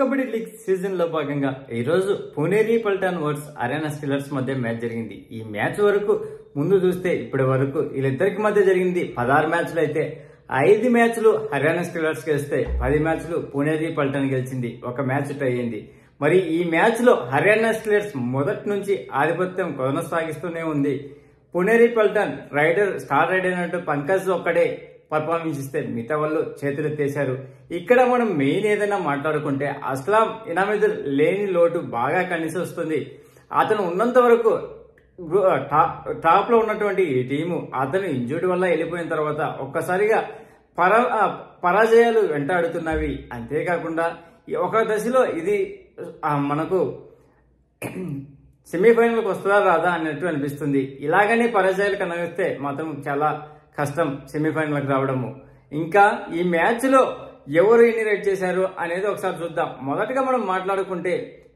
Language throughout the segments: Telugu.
కబడ్డీ లీగ్ సీజన్ లో భాగంగా ఈ రోజు పునేరి పల్టాన్ వర్స్ అరేనా స్టిల్లర్స్ మధ్య మ్యాచ్ జరిగింది ఈ మ్యాచ్ వరకు ముందు చూస్తే ఇప్పటి వరకు వీళ్ళిద్దరికి మధ్య జరిగింది పదహారు మ్యాచ్లు అయితే ఐదు మ్యాచ్లు హర్యానా స్టిల్లర్స్ గెలిస్తే పది మ్యాచ్లు పునేరి పల్టాన్ గెలిచింది ఒక మ్యాచ్ టై అయింది మరి ఈ మ్యాచ్ లో హర్యానా స్టిల్లర్స్ మొదటి నుంచి ఆధిపత్యం కొనసాగిస్తూనే ఉంది Puneri Paltan raider star raider అయినట్టు పంకజ్ ఒక్కడే పర్ఫార్మెన్స్ ఇస్తే మిగతా వాళ్ళు చేతులెత్తేశారు ఇక్కడ మనం మెయిన్ ఏదైనా మాట్లాడుకుంటే అస్లాం ఇనామిదుల్ లేని లోటు బాగా కలిసి వస్తుంది అతను ఉన్నంత వరకు గు- టాప్ టాప్ లో ఉన్నటువంటి ఈ టీము అతను ఇంజూర్డ్ వల్ల వెళ్ళిపోయిన తర్వాత ఒక్కసారిగా పరా ఆ, పరాజయాలు వెంటాడుతున్నవి అంతేకాకుండా ఈ ఒక దశలో ఇది ఆ, మనకు సెమీఫైనల్కి వస్తుందా రాదా అన్నట్టు అనిపిస్తుంది ఇలాగనే పరాజయాలు కనగిస్తే మాత్రం చాలా కష్టం సెమీఫైనల్కి రావడము ఇంకా ఈ మ్యాచ్లో ఎవరు ఎన్ని రేట్ చేశారు అనేది ఒకసారి చూద్దాం మొదటగా మనం మాట్లాడుకుంటే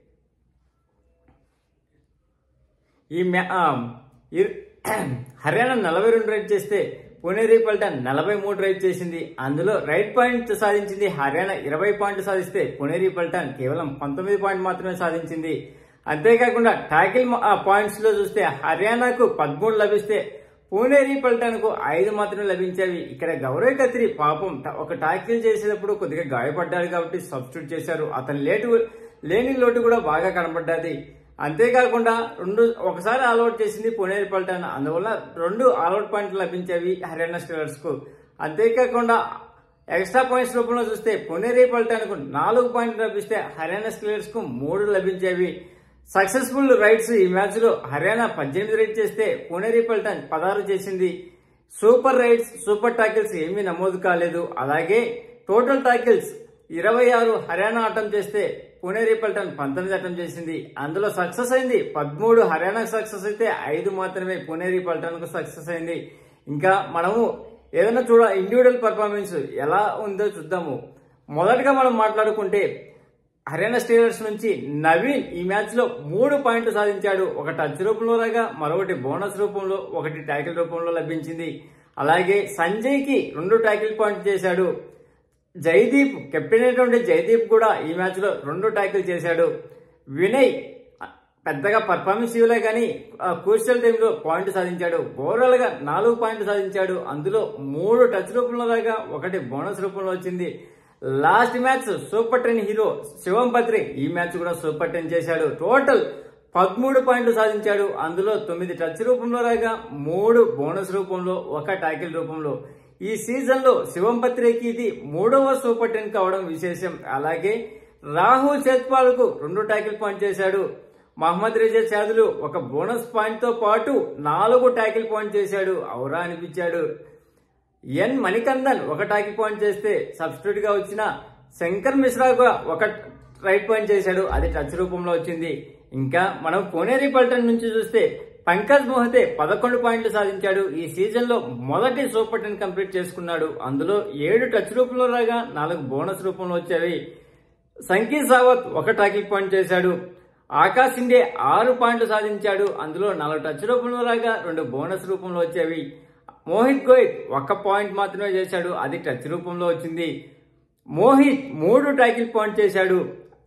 ఈ మ్యా ఆ, ఈ- హర్యానా నలభై రెండు రైట్ చేస్తే పునేరి పల్టన్ నలభై మూడు రైట్ చేసింది అందులో రైట్ పాయింట్ సాధించింది హర్యానా ఇరవై పాయింట్లు సాధిస్తే పునేరి పల్టన్ కేవలం పంతొమ్మిది పాయింట్ మాత్రమే సాధించింది అంతేకాకుండా టాకిల్ పాయింట్స్ లో చూస్తే హర్యానాకు పదమూడు లభిస్తే పూనేరి పల్టన్ కు ఐదు మాత్రమే లభించేవి ఇక్కడ గౌరవ్ కత్రి పాపం ట- ఒక టాకిల్ చేసేటప్పుడు కొద్దిగా గాయపడ్డాడు కాబట్టి సబ్స్టిట్యూట్ చేశారు అతని లేటు లేని లోటు కూడా బాగా కనబడ్డది అంతేకాకుండా రెండు ఒకసారి ఆల్అౌట్ చేసింది పునేరి పల్టన్ అందువల్ల రెండు ఆల్అౌట్ పాయింట్లు లభించేవి హర్యానా స్టిల్లర్స్ కు అంతేకాకుండా ఎక్స్ట్రా పాయింట్స్ రూపంలో చూస్తే పునేరి పల్టన్ కు నాలుగు పాయింట్లు లభిస్తే హర్యానా స్టిల్లర్స్ కు మూడు లభించేవి సక్సెస్ఫుల్ రైడ్స్ ఈ మ్యాచ్ లో హర్యానా పద్దెనిమిది రైడ్ చేస్తే పునేరి పల్టన్ పదహారు చేసింది సూపర్ రైడ్స్ సూపర్ టాకిల్స్ ఏమీ నమోదు కాలేదు అలాగే టోటల్ టాకిల్స్ ఇరవై ఆరు హర్యానా అటెంప్ట్ చేస్తే పునేరి పల్టన్ పంతొమ్మిది అటెంప్ట్ చేసింది అందులో సక్సెస్ అయింది పదమూడు హర్యానాకు సక్సెస్ అయితే ఐదు మాత్రమే పునేరి పల్టన్ కు సక్సెస్ అయింది ఇంకా మనము ఏదైనా చూడ ఇండివిజువల్ పర్ఫార్మెన్స్ ఎలా ఉందో చూద్దాము మొదటగా మనం మాట్లాడుకుంటే హర్యానా స్టీలర్స్ నుంచి నవీన్ ఈ మ్యాచ్ లో మూడు పాయింట్లు సాధించాడు ఒక టచ్ రూపంలో రాగా మరొకటి బోనస్ రూపంలో ఒకటి ట్యాకిల్ రూపంలో లభించింది అలాగే సంజయ్ కి రెండు ట్యాకిల్ పాయింట్ చేశాడు జైదీప్ కెప్టెన్ అయినటువంటి జైదీప్ కూడా ఈ మ్యాచ్ లో రెండు ట్యాకిల్ చేశాడు వినయ్ పెద్దగా పర్ఫార్మెన్స్ ఇవ్వలే కానీ క్రూషియల్ టైంలో పాయింట్ సాధించాడు ఓవరాల్ గా నాలుగు పాయింట్లు సాధించాడు అందులో మూడు టచ్ రూపంలో రాగా ఒకటి బోనస్ రూపంలో వచ్చింది last match super ten hero Shivam Patri ఈ మ్యాచ్ కూడా సూపర్ టెన్ చేశాడు టోటల్ పదమూడు పాయింట్లు సాధించాడు అందులో తొమ్మిది టచ్ రూపంలో రాగా మూడు బోనస్ రూపంలో ఒక టాకిల్ రూపంలో ఈ సీజన్ లో శివం పత్రికి ఇది మూడవ సూపర్ టెన్ కావడం విశేషం అలాగే రాహుల్ చేత్పాల్ కు రెండు టాకిల్ పాయింట్ చేశాడు మహమ్మద్ రిజా చాదులు ఒక బోనస్ పాయింట్ తో పాటు నాలుగు టాకిల్ పాయింట్ చేశాడు ఔరా అనిపించాడు ఎన్ మణికందన్ ఒక టాకిల్ పాయింట్ చేస్తే సబ్స్టిట్యూట్ గా వచ్చిన శంకర్ మిశ్రా కూడా ఒక రైట్ పాయింట్ చేశాడు అది టచ్ రూపంలో వచ్చింది ఇంకా మనం కోనేరి పల్టన్ నుంచి చూస్తే పంకజ్ మోహతే పదకొండు పాయింట్లు సాధించాడు ఈ సీజన్ లో మొదటి సూపర్ టెన్ కంప్లీట్ చేసుకున్నాడు అందులో ఏడు టచ్ రూపంలో రాగా నాలుగు బోనస్ రూపంలో వచ్చేవి సంకీ సావత్ ఒక టాకిల్ పాయింట్ చేశాడు ఆకాశ్ ఇండే ఆరు పాయింట్లు సాధించాడు అందులో నాలుగు టచ్ రూపంలో రాగా రెండు బోనస్ రూపంలో వచ్చేవి మోహిత్ గోయత్ ఒక్క పాయింట్ మాత్రమే చేశాడు అది టచ్ రూపంలో వచ్చింది మోహిత్ మూడు టాకిల్ పాయింట్ చేశాడు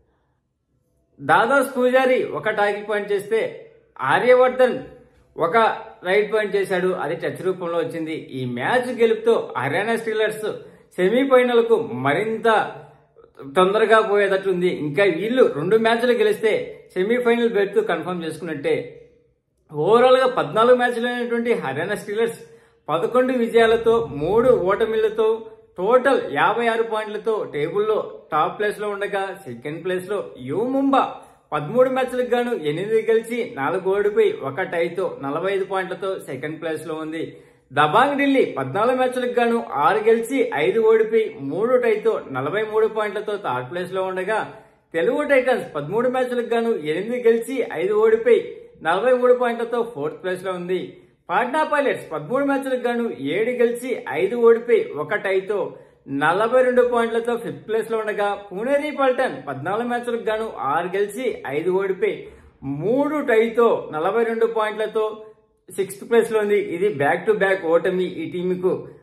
దాదాస్ పూజారి ఒక టాకిల్ పాయింట్ చేస్తే ఆర్యవర్ధన్ ఒక రైట్ పాయింట్ చేశాడు అది టచ్ రూపంలో వచ్చింది ఈ మ్యాచ్ గెలుపుతో హర్యానా స్టీలర్స్ సెమీఫైనల్ కు మరింత తొందరగా పోయేటట్టుంది ఇంకా వీళ్ళు రెండు మ్యాచ్లు గెలిస్తే సెమీఫైనల్ బెర్త్ కన్ఫర్మ్ చేసుకున్నట్టే ఓవరాల్ గా పద్నాలుగు మ్యాచ్లు అయినటువంటి హర్యానా స్టీలర్స్ పదకొండు విజయాలతో మూడు ఓటమిలతో టోటల్ యాభై ఆరు పాయింట్లతో టేబుల్లో టాప్ ప్లేస్ లో ఉండగా సెకండ్ ప్లేస్ లో యూ ముంబా పదమూడు మ్యాచ్లకు గాను ఎనిమిది గెలిచి నాలుగు ఓడిపోయి ఒక టైతో నలభై ఐదు పాయింట్లతో సెకండ్ ప్లేస్ లో ఉంది దబాంగ్ ఢిల్లీ పద్నాలుగు మ్యాచ్లకు గాను ఆరు గెలిచి ఐదు ఓడిపోయి మూడు టైతో నలభై మూడు పాయింట్లతో థర్డ్ ప్లేస్ లో ఉండగా తెలుగు టైటన్స్ పదమూడు మ్యాచ్లకు గాను ఎనిమిది గెలిచి ఐదు ఓడిపోయి నలభై మూడు పాయింట్లతో ఫోర్త్ ప్లేస్ లో ఉంది పాట్నా పైలట్స్ పదమూడు మ్యాచ్లకు గాను ఏడు గెలిచి ఐదు ఓడిపోయి ఒక టైతో నలభై రెండు పాయింట్లతో ఫిఫ్త్ ప్లేస్ లో ఉండగా పూణేరి పల్టన్ పద్నాలుగు మ్యాచ్లకు గాను ఆరు గెలిచి ఐదు ఓడిపోయి మూడు టైతో నలభై రెండు పాయింట్లతో సిక్స్త్ ప్లేస్ లో ఉంది ఇది బ్యాక్ టు బ్యాక్ ఓటమి ఈ టీంకు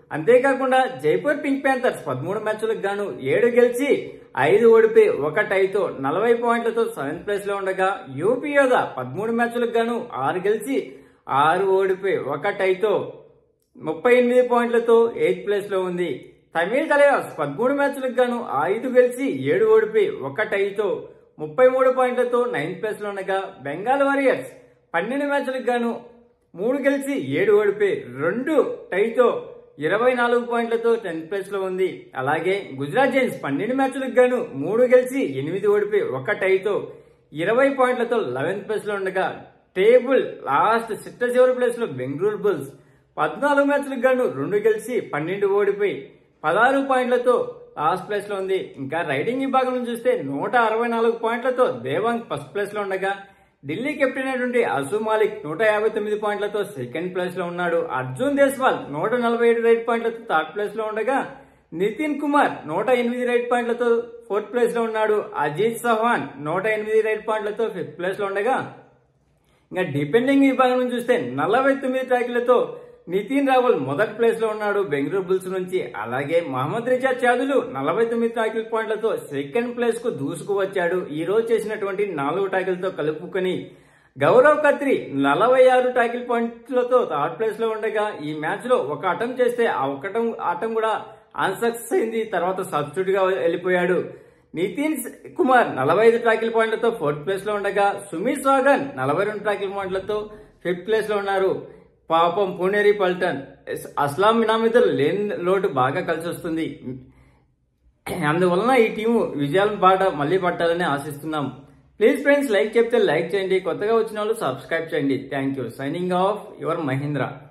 అంతేకాకుండా జైపూర్ పింక్ ప్యాంథర్స్ పదమూడు మ్యాచ్లకు గాను ఏడు గెలిచి ఐదు ఓడిపోయి ఒక టైతో నలభై పాయింట్లతో సెవెంత్ ప్లేస్ లో ఉండగా యూపీ యోధ పదమూడు మ్యాచ్లకు గాను ఆరు గెలిచి ఆరు ఓడిపోయి ఒక టైతో ముప్పై ఎనిమిది పాయింట్లతో ఎయిత్ ప్లేస్ లో ఉంది తమిళ తలయాస్ పదమూడు మ్యాచ్లకు గాను ఐదు గెలిచి ఏడు ఓడిపోయి ఒక టైతో ముప్పై మూడు పాయింట్లతో నైన్త్ ప్లేస్ లో ఉండగా బెంగాల్ వారియర్స్ పన్నెండు మ్యాచ్లకు గాను మూడు గెలిచి ఏడు ఓడిపోయి రెండు టైతో ఇరవై నాలుగు పాయింట్లతో టెన్త్ ప్లేస్ లో ఉంది అలాగే గుజరాత్ జైన్స్ పన్నెండు మ్యాచ్లకు గాను మూడు గెలిచి ఎనిమిది ఓడిపోయి ఒక టైతో ఇరవై పాయింట్లతో లెవెన్త్ ప్లేస్ లో ఉండగా టేబుల్ లాస్ట్ చిట్ట చివరి ప్లేస్ లో బెంగళూరు బుల్స్ పద్నాలుగు మ్యాచ్లకు గాను రెండు గెలిచి పన్నెండు ఓడిపోయి పదహారు పాయింట్లతో లాస్ట్ ప్లేస్ లో ఉంది ఇంకా రైడింగ్ విభాగం చూస్తే నూట అరవై నాలుగు పాయింట్లతో దేవాంగ్ ఫస్ట్ ప్లేస్ లో ఉండగా ఢిల్లీ కెప్టెన్ అయినటువంటి అసు మాలిక్ నూట యాభై తొమ్మిది పాయింట్లతో సెకండ్ ప్లేస్ లో ఉన్నాడు అర్జున్ దేశ్వాల్ నూట నలభై ఏడు రైట్ పాయింట్లతో థర్డ్ ప్లేస్ లో ఉండగా నితిన్ కుమార్ నూట ఎనిమిది రైట్ పాయింట్లతో ఫోర్త్ ప్లేస్ లో ఉన్నాడు అజిత్ చౌహాన్ నూట ఎనిమిది రైట్ పాయింట్లతో ఫిఫ్త్ ప్లేస్ లో ఉండగా ఇంకా డిపెండింగ్ విభాగం నుంచి చూస్తే నలభై తొమ్మిది ట్రాకులతో నితిన్ రావుల్ మొదటి ప్లేస్ లో ఉన్నాడు బెంగళూరు బుల్స్ నుంచి అలాగే మహమ్మద్ రిజా చాదులు నలభై తొమ్మిది ట్రాకిల్ పాయింట్లతో సెకండ్ ప్లేస్ కు దూసుకు వచ్చాడు ఈ రోజు చేసినటువంటి నాలుగు ట్రాకిలతో కలుపుకొని గౌరవ్ ఖత్రి నలభై ఆరు ట్యాకిల్ పాయింట్లతో థర్డ్ ప్లేస్ లో ఉండగా ఈ మ్యాచ్ లో ఒక అటం చేస్తే ఆ ఒకటం ఆటం కూడా అన్సక్సెస్ అయింది తర్వాత సబ్స్టిట్యూట్ గా వెళ్ళిపోయాడు నితిన్ కుమార్ నలభై ఐదు ట్రాకిల్ పాయింట్లతో ఫోర్త్ ప్లేస్ లో ఉండగా సుమిత్ స్వాగన్ నలభై రెండు ట్రాకిల్ పాయింట్లతో ఫిఫ్త్ ప్లేస్ లో ఉన్నారు పాపం పూణేరి పల్టన్ అస్లాం మినామిదల్ లేని లోటు బాగా కలిసి వస్తుంది అందువలన ఈ టీము విజయాలను బాట మళ్ళీ పట్టాలని ఆశిస్తున్నాం ప్లీజ్ ఫ్రెండ్స్ లైక్ చెప్తే లైక్ చేయండి కొత్తగా వచ్చిన వాళ్ళు సబ్స్క్రైబ్ చేయండి thank you signing off your Mahindra